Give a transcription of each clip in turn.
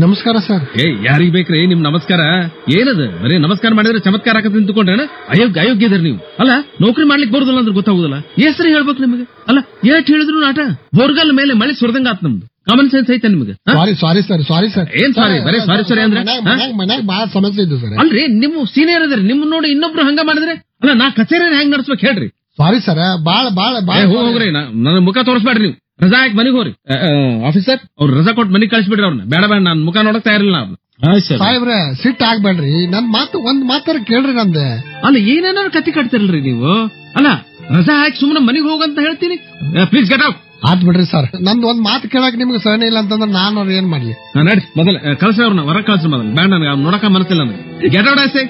ನಮಸ್ಕಾರ ಸರ್ ಏ ಯಾರಿಗ್ ಬೇಕ್ರಿ ನಿಮ್ ನಮಸ್ಕಾರ ಏನದ ಬರೀ ನಮಸ್ಕಾರ ಮಾಡಿದ್ರೆ ಚಮತ್ಕಾರ ಆಗತ್ತೆ ನಿಂತ್ಕೊಂಡ್ರೇನ ಅಯೋಗ್ಯ ಅಯೋಗ್ಯ ಇದ್ರಿ ನೀವು ಅಲ್ಲ ನೌಕರಿ ಮಾಡ್ಲಿಕ್ಕೆ ಬರುದಿಲ್ಲ ಅಂದ್ರೆ ಗೊತ್ತಾಗುದಿಲ್ಲ ಹೆಸರು ಹೇಳ್ಬೇಕು ನಿಮಗೆ ಅಲ್ಲ ಏಟ್ ಹೇಳಿದ್ರು ನಾಟ ಬೋರ್ಗಲ್ ಮೇಲೆ ಮಳೆ ಸುರದಂಗ ಆತ್ ನಮ್ದು ಕಾಮನ್ ಸೆನ್ಸ್ ಐತೆ ನಿಮಗೆ ಹ? Sorry sorry sir sorry sir ಏನ್ sorry? ಬರೀ sorry, sorry ಅಂದ್ರೆ? ಹಾ? ಮನ್ಯಾಗ ಬಹಳ ಸಮಸ್ಯೆ ಇದ್ದು ಸರ್ ಅಲ್ರಿ ನಿಮ್ಮ ಸೀನಿಯರ್ ಅದ್ರಿ ನಿಮ್ ನೋಡಿ ಇನ್ನೊಬ್ರು ಹಂಗ ಮಾಡಿದ್ರೆ ಅಲ್ಲ ನಾ ಕಚೇರಿ ಹೆಂಗ್ ನಡ್ಸ್ಬೇಕು ಹೇಳ್ರಿ ಸಾರಿ ಸರ್ ಬಾಳ ಬಾಳ ಏ, ಬಾಳ ಹೋಗ್ ಹೋಗ್ರಿ ನಾ- ನನ್ನ ಮುಖ ತೋರಿಸ್ಬೇಡ್ರಿ ನೀವು ರಜಾ ಹಾಕಿ ಮನೆಗೆ ಹೋಗ್ರಿ ಆಫೀಸರ್ ಅವ್ರು ರಜಾ ಕೊಟ್ಟು ಮನೆಗೆ ಕಳಿಸ್ಬಿಡ್ರಿ ಅವ್ರನ್ನ ಬೇಡ ಬೇಡ ನಾನು ಮುಖ ನೋಡಕ್ ತಯಾರಿಲ್ಲ ನಾವು ಸಾಹೇಬ್ರೆ ಸಿಟ್ ಆಗ್ಬೇಡ್ರಿ ನನ್ ಮಾತು ಒಂದ್ ಮಾತಾರ ಕೇಳ್ರಿ ನಂದೆ ಅಲ್ಲ ಏನೇನಾರು ಕತ್ತಿ ಕಟ್ತಿರಲ್ರಿ ನೀವು ಅಲ್ಲ ರಜಾ ಹಾಕಿ ಸುಮ್ಮನೆ ಮನೆಗೆ ಹೋಗಂತ ಹೇಳ್ತೀನಿ ಪ್ಲೀಸ್ ಗೆಟ್ ಔಟ್ ಆತ್ ಬಿಡ್ರಿ ಸರ್ ನಂದ್ ಒಂದ್ ಮಾತು ಕೇಳಕ್ ನಿಮ್ಗೆ ಸಹನೆ ಇಲ್ಲ ಅಂತಂದ್ರೆ ನಾನು ಅವ್ರ ಏನ್ ಮಾಡ್ಲಿ ನಡಿ ಮೊದಲ ಕಳ್ಸಿ ಅವ್ರನ್ನ ಹೊರಗೆ ಕಳ್ಸಿ ಮೊದಲು ಬೇಡ ನನಗೆ ಅವ್ನ ನೋಡಕ ಮನಸ್ಸಿಲ್ಲ ನನಗೆ ಗೆಟ್ ಔಟ್ ಆಯ್ತು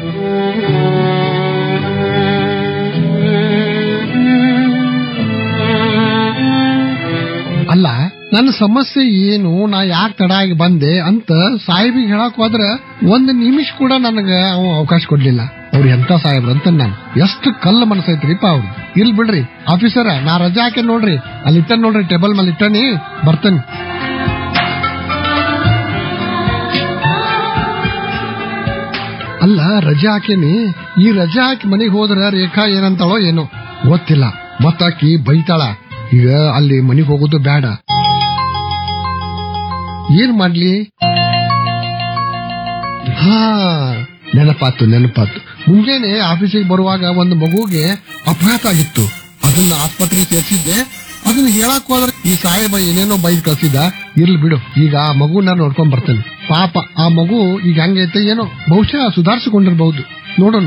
ಅಲ್ಲ ನನ್ನ ಸಮಸ್ಯೆ ಏನು ನಾ ಯಾಕೆ ತಡ ಆಗಿ ಬಂದೆ ಅಂತ ಸಾಹೇಬಿಗೆ ಹೇಳಕ್ ಹೋದ್ರ ಒಂದ್ ನಿಮಿಷ ಕೂಡ ನನಗ ಅವ ಅವಕಾಶ ಕೊಡ್ಲಿಲ್ಲ ಅವ್ರು ಎಂತ ಸಾಹೇಬ್ರ ಅಂತ ನಾನು ಎಷ್ಟು ಕಲ್ಲು ಮನಸ್ಸೈತ್ರಿಪ್ಪ ಅವ್ರು ಇಲ್ ಬಿಡ್ರಿ ಆಫೀಸರ ನಾ ರಜಾ ಹಾಕಿ ನೋಡ್ರಿ ಅಲ್ಲಿ ಇಟ್ಟ ನೋಡ್ರಿ ಟೇಬಲ್ ಮೇಲೆ ಇಟ್ಟನಿ ಬರ್ತೇನೆ ಅಲ್ಲ ರಜೆ ಹಾಕೇನಿ ಈ ರಜೆ ಹಾಕಿ ಮನೆಗೆ ಹೋದ್ರ ರೇಖಾ ಏನಂತಾಳೋ ಏನೋ ಗೊತ್ತಿಲ್ಲ ಮತ್ತಾಕಿ ಬೈತಾಳ ಈಗ ಅಲ್ಲಿ ಮನೆಗೆ ಹೋಗೋದು ಬೇಡ ಏನ್ ಮಾಡ್ಲಿ ಹಾ ನೆನಪಾತು ನೆನಪಾತು ಮುಂಜಾನೆ ಆಫೀಸಿಗೆ ಬರುವಾಗ ಒಂದು ಮಗುಗೆ ಅಪಘಾತ ಆಗಿತ್ತು ಅದನ್ನ ಆಸ್ಪತ್ರೆಗೆ ಸೇರಿಸಿದ್ದೆ ಅದನ್ನ ಹೇಳಕ್ ಹೋದ್ರೆ ಈ ಸಾಹೇಬ ಏನೇನೋ ಬೈದ್ ಕಳ್ಸಿದ್ದ ಇರ್ಲಿ ಬಿಡು ಈಗ ಆ ಮಗುನ ನೋಡ್ಕೊಂಡ್ ಬರ್ತೇನೆ ಪಾಪ ಆ ಮಗು ಈಗ ಹಂಗೈತೆ ಏನೋ ಬಹುಶಃ ಸುಧಾರಿಸಿಕೊಂಡಿರ್ಬಹುದು ನೋಡೋಣ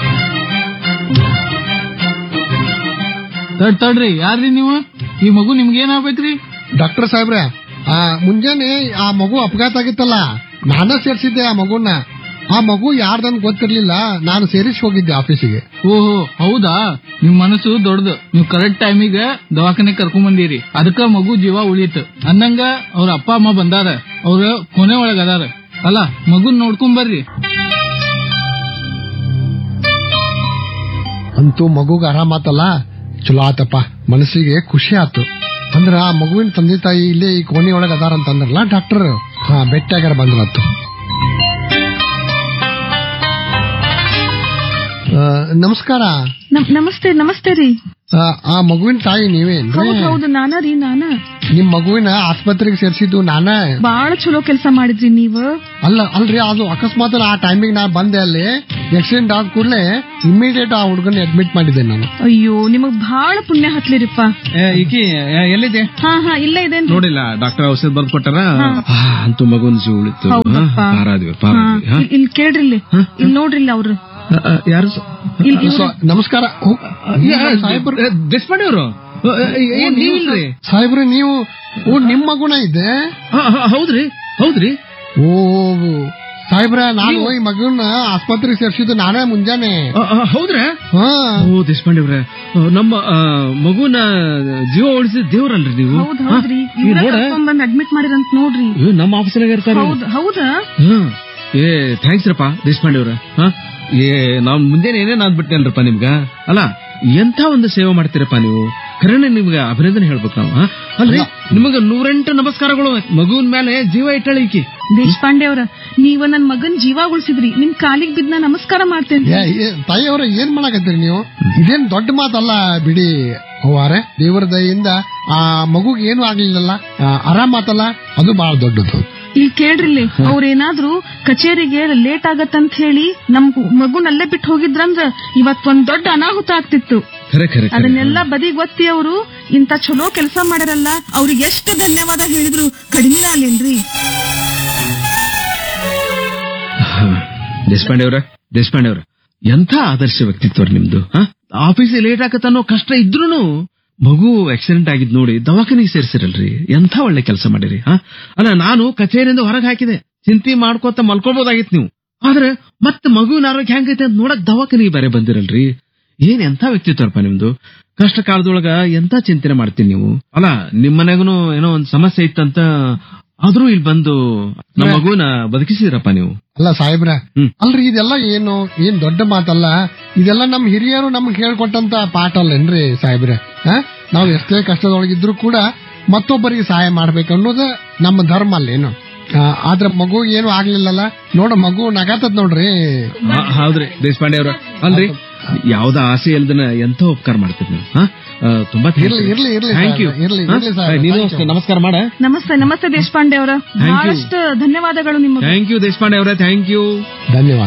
ತಡ್ ತಡ್ರಿ ಯಾರ್ರಿ ನೀವು ಈ ಮಗು ನಿಮ್ಗೆ ಏನಾಗ್ಬೇಕ್ರಿ ಡಾಕ್ಟರ್ ಸಾಹೇಬ್ರೆ ಆ ಮುಂಜಾನೆ ಆ ಮಗು ಅಪಘಾತ ಆಗಿತ್ತಲ್ಲ ನಾನ ಸೇರ್ಸಿದ್ದೆ ಆ ಮಗುನ ಆ ಮಗು ಯಾರ್ದನ್ ಗೊತ್ತಿರ್ಲಿಲ್ಲ ನಾನು ಸೇರಿಸಿ ಹೋಗಿದ್ದೆ ಆಫೀಸಿಗೆ ಓಹೋ ಹೌದಾ ನಿಮ್ ಮನಸ್ಸು ದೊಡ್ಡದು ನೀವು ಕರೆಕ್ಟ್ ಟೈಮಿಗೆ ದವಾಖಾನೆ ಕರ್ಕೊಂಡ್ ಬಂದಿರಿ ಅದಕ್ಕ ಮಗು ಜೀವ ಉಳಿತು ಅಂದಂಗ ಅವ್ರ ಅಪ್ಪ ಅಮ್ಮ ಬಂದಾರ ಅವ್ರ ಕೊನೆ ಒಳಗ ಅದಾರ ಅಲ್ಲ ಮಗುನ್ ನೋಡ್ಕೊಂಡ್ ಬರ್ರಿ ಅಂತೂ ಮಗುಗ ಆರಾಮಾತಲ್ಲ ಚಲೋ ಆತಪ್ಪ ಮನಸ್ಸಿಗೆ ಖುಷಿ ಆತು ಅಂದ್ರ ಆ ಮಗುವಿನ ತಂದೆ ತಾಯಿ ಇಲ್ಲೇ ಈ ಕೋಣೆ ಒಳಗ ಅದಾರ ಅಂತಂದ್ರಲ್ಲ ಡಾಕ್ಟರ್ ಹಾ ಬೆಟ್ಟಾಗ್ಯಾರ ಬಂದ್ರತ್ತು ಆ, ನಮಸ್ಕಾರ ನಮ್- ನಮಸ್ತೆ ನಮಸ್ತೆ ರೀ ಆ, ಆ ಮಗುವಿನ ತಾಯಿ ನೀವೇನ್ರಿ ಹೌದ್ ಹೌದು ನಾನ ರೀ ನಾನ ನಿಮ್ ಮಗುವಿನ ಆಸ್ಪತ್ರೆಗೆ ಸೇರ್ಸಿದ್ದು ನಾನ ಬಾಳ ಚಲೋ ಕೆಲಸ ಮಾಡಿದ್ರಿ ನೀವ್ ಅಲ್ಲ ಅಲ್ರಿ ಅದು ಅಕಸ್ಮಾತ್ ಆ ಟೈಮಿಗೆ ನಾ ಬಂದೆ ಅಲ್ಲಿ ಆಕ್ಸಿಡೆಂಟ್ ಆದ ಕೂಡಲೇ ಇಮಿಡಿಯೇಟ್ ಆ ಹುಡುಗನ ಅಡ್ಮಿಟ್ ಮಾಡಿದ್ದೆ ನಾನು ಅಯ್ಯೋ ನಿಮಗ್ ಬಾಳ ಪುಣ್ಯ ಹತ್ಲಿರಿಪ್ಪ ಈಕಿ ಎಲ್ಲಿದೆ ಹಾ ಹಾ ಇಲ್ಲ ಇದೇನ್ ನೋಡಿಲ್ಲ ಡಾಕ್ಟರ್ ಔಷಧ ಬರ್ದು ಕೊಟ್ಟಾರ ಆ, ಅಂತೂ ಮಗುನ್ ಜೀವ ಉಳಿತು ಹೌದಪ್ಪ. ಹಾ, ಪಾರಾದ್ವಿ ಪಾರಾದ್ವಿ ಹಾ? ಇಲ್ಲಿ ಕೇಳ್ರಿ ಇಲ್ಲಿ ಇಲ್ಲಿ ನೋಡ್ರಿ ಇಲ್ಲಿ ಅವ್ರು ಆ, ಆ, ಯಾರು ಸ- ಇಲ್- ಇವ್ರು- ಸ್ವ- ನಮಸ್ಕಾರ ಓ, ಯಾ- ಸಾಹೇಬ್ರು ಆ, ದೇಶಪಾಂಡೆ ಅವರು ಏನ್ ನೀವಿಲ್ರಿ ಸಾಹೇಬ್ರೆ ನೀವು ಓ ನಿಮ್ ಮಗುನ ಇದೆ ಆ, ಆ, ಹೌದ್ರಿ ಹೌದ್ರಿ ಓ ಸಾಹೇಬ್ರ ನಾನು ಈ ಮಗುನ ಆಸ್ಪತ್ರೆಗೆ ಸೇರ್ಸಿದ್ದು ನಾನೇ ಮುಂಜಾನೆ ಆ, ಆ, ಹೌದ್ರಾ ಹಾ ಓ ದೇಶಪಾಂಡೆ ಅವ್ರೆ ಆ, ನಮ್ಮ ಆ, ಮಗುನ ಜೀವ ಉಳಿಸಿದ ದೇವ್ರಲ್ರಿ ನೀವು ಹೌದ್ ಹಾ? ಹೌದ್ರಿ ಈ ಇವ್ರ ನೋಡ ಬಂದ್ ಅಡ್ಮಿಟ್ ಮಾಡಿರಂತ ನೋಡ್ರಿ ಇವ್ ನಮ್ಮ ಆಫೀಸ್ನಾಗ ಇರ್ತಾರ ಹೌದ್ ಹೌದಾ ಹ್ಮ್ ಏ ಥ್ಯಾಂಕ್ಸ್ ರಪ್ಪ ದೇಶಪಾಂಡೆ ಅವ್ರ ಹಾ ಏ ನಾವ್ ಮುಂದೇನೆ ಏನೇನ್ ಅಂದ್ಬಿಟ್ಟೇನ್ರಪ್ಪ ನಿಮ್ಗ ಅಲ್ಲ ಎಂಥ ಒಂದು ಸೇವೆ ಮಾಡ್ತೀರಪ್ಪ ನೀವು ಕರೆನೆ ನಿಮ್ಗೆ ಅಭಿನಂದನೆ ಹೇಳ್ಬೇಕು ನಾವು ಹಾ? ಅಲ್ರಿ ನಿಮಗ ನೂರೆಂಟು ನಮಸ್ಕಾರಗಳು ಮಗುವಿನ ಮೇಲೆ ಜೀವ ಇಟ್ಟಳಿ ಈಕಿ ದೇಶಪಾಂಡೆ ಅವ್ರ ನೀವ ನನ್ ಮಗನ್ ಜೀವ ಉಳಿಸಿದ್ರಿ ನಿಮ್ ಕಾಲಿಗ್ ಬಿದ್ದ ನಮಸ್ಕಾರ ಮಾಡ್ತೇನೆ ಏ, ಏ, ತಾಯಿಯವ್ರ ಏನ್ ಮಾಡಕತ್ತೀರಿ ನೀವು ಇದೇನ್ ದೊಡ್ಡ ಮಾತಲ್ಲ ಬಿಡಿ ಅವ್ವಾರೆ ದೇವರ ದಯೆಯಿಂದ ಆ ಮಗುಗ್ ಏನು ಆಗ್ಲಿಲ್ಲಲ್ಲ ಆ, ಆರಾಮಾತಲ್ಲ ಅದು ಬಹಳ ದೊಡ್ಡದು ಇಲ್ಲಿ ಕೇಳ್ರಿ ಇಲ್ಲಿ ಅವ್ರೇನಾದ್ರೂ ಕಚೇರಿಗೆ ಲೇಟ್ ಆಗತ್ತಂತ ಹೇಳಿ ನಮ್ ಮಗುನ್ ಅಲ್ಲೇ ಬಿಟ್ಟು ಹೋಗಿದ್ರಂದ್ರ ಇವತ್ ಒಂದ್ ದೊಡ್ಡ ಅನಾಹುತ ಆಗ್ತಿತ್ತು ಖರೆ ಖರೆ ಖರೆ. ಅದನ್ನೆಲ್ಲ ಬದಿಗ್ ಒತ್ತಿ ಅವರು ಇಂತ ಚಲೋ ಕೆಲಸ ಮಾಡ್ಯಾರಲ್ಲ ಅವ್ರಿಗೆ ಎಷ್ಟು ಧನ್ಯವಾದ ಹೇಳಿದ್ರು ಕಡಿಮೆ ಅಲ್ಲೇನ್ರಿ ದೇಶಪಾಂಡೆ ಅವ್ರ ದೇಶಪಾಂಡೆ ಅವ್ರ ಎಂಥ ಆದರ್ಶ ವ್ಯಕ್ತಿತ್ವ ರೀ ನಿಮ್ದು ಆಫೀಸ್ ಲೇಟ್ ಆಗತ್ತ ಅನ್ನೋ ಕಷ್ಟ ಇದ್ರೂನು ಮಗು ಆಕ್ಸಿಡೆಂಟ್ ಆಗಿದ್ ನೋಡಿ ದವಾಖಾನಿಗೆ ಸೇರಿಸಿರಲ್ರಿ ಎಂಥ ಒಳ್ಳೆ ಕೆಲಸ ಮಾಡಿರಿ ಹಾ ಅಲ್ಲ ನಾನು ಕಚೇರಿಯಿಂದ ಹೊರಗೆ ಹಾಕಿದೆ ಚಿಂತೆ ಮಾಡ್ಕೋತ ಮಲ್ಕೋಬಹುದಾಗಿತ್ತು ನೀವು ಆದ್ರೆ ಮತ್ತೆ ಮಗುವಿನ ಆರೋಗ್ಯ ಹೆಂಗೈತೆ ಅಂತ ನೋಡಕ್ ದವಾಖಾನಿಗೆ ಬೇರೆ ಬಂದಿರಲ್ರಿ ಏನ್ ಎಂಥ ವ್ಯಕ್ತಿತ್ವಪ್ಪ ನಿಮ್ದು ಕಷ್ಟ ಕಾಲದೊಳಗ ಎಂತ ಚಿಂತನೆ ಮಾಡ್ತೀನಿ ನೀವು ಅಲ್ಲ ನಿಮ್ ಮನೆಗೂ ಏನೋ ಒಂದ್ ಸಮಸ್ಯೆ ಇತ್ತಂತ ಆದ್ರೂ ಇಲ್ಲಿ ಬಂದು ನಮ್ಮ ಮಗುನ ಬದುಕಿಸಿದ್ರಪ್ಪ ನೀವು ಅಲ್ಲ ಸಾಹೇಬ್ರ ಹ್ಮ್. ಅಲ್ರಿ ಇದೆಲ್ಲ ಏನು ಏನ್ ದೊಡ್ಡ ಮಾತಲ್ಲ ಇದೆಲ್ಲ ನಮ್ ಹಿರಿಯರು ನಮ್ಗೆ ಹೇಳ್ಕೊಟ್ಟಂತ ಪಾಠ ಅಲ್ಲೇನ್ರಿ ಸಾಹೇಬ್ರೆ ಹ? ನಾವು ಎಷ್ಟೇ ಕಷ್ಟದೊಳಗಿದ್ರು ಕೂಡ ಮತ್ತೊಬ್ಬರಿಗೆ ಸಹಾಯ ಮಾಡ್ಬೇಕು ಅನ್ನೋದು ನಮ್ಮ ಧರ್ಮ ಅಲ್ಲೇನು ಆ, ಆದ್ರ ಮಗು ಏನು ಆಗ್ಲಿಲ್ಲಲ್ಲ ನೋಡ ಮಗು ನಗಾತದ್ ನೋಡ್ರಿ ಹಾ- ಹೌದ್ರಿ ದೇಶಪಾಂಡೆ ಅವ್ರ ಅಲ್ರಿ ಯಾವ್ದ ಆಸೆ ಇಲ್ದನ ಎಂತ ಉಪಕಾರ ಮಾಡ್ತೀರಿ ನೀವು ಹಾ ಆ, ತುಂಬಾ ಇರ್ಲಿ, ಇರ್ಲಿ, ಇರ್ಲಿ ಥ್ಯಾಂಕ್ ಯು ಸರ್, ಇರ್ಲಿ, ಇರ್ಲಿ ಸರ್, ನೀನು thank ಅಷ್ಟೇ you. ನಮಸ್ಕಾರ ಮಾಡ ನಮಸ್ತೆ ನಮಸ್ತೆ ದೇಶಪಾಂಡೆ ಅವರ you. ಬಹಳಷ್ಟು ಧನ್ಯವಾದಗಳು ನಿಮಗೆ ಥ್ಯಾಂಕ್ ಯು ದೇಶಪಾಂಡೆ ಅವರೇ ಥ್ಯಾಂಕ್ ಯು ಧನ್ಯವಾದ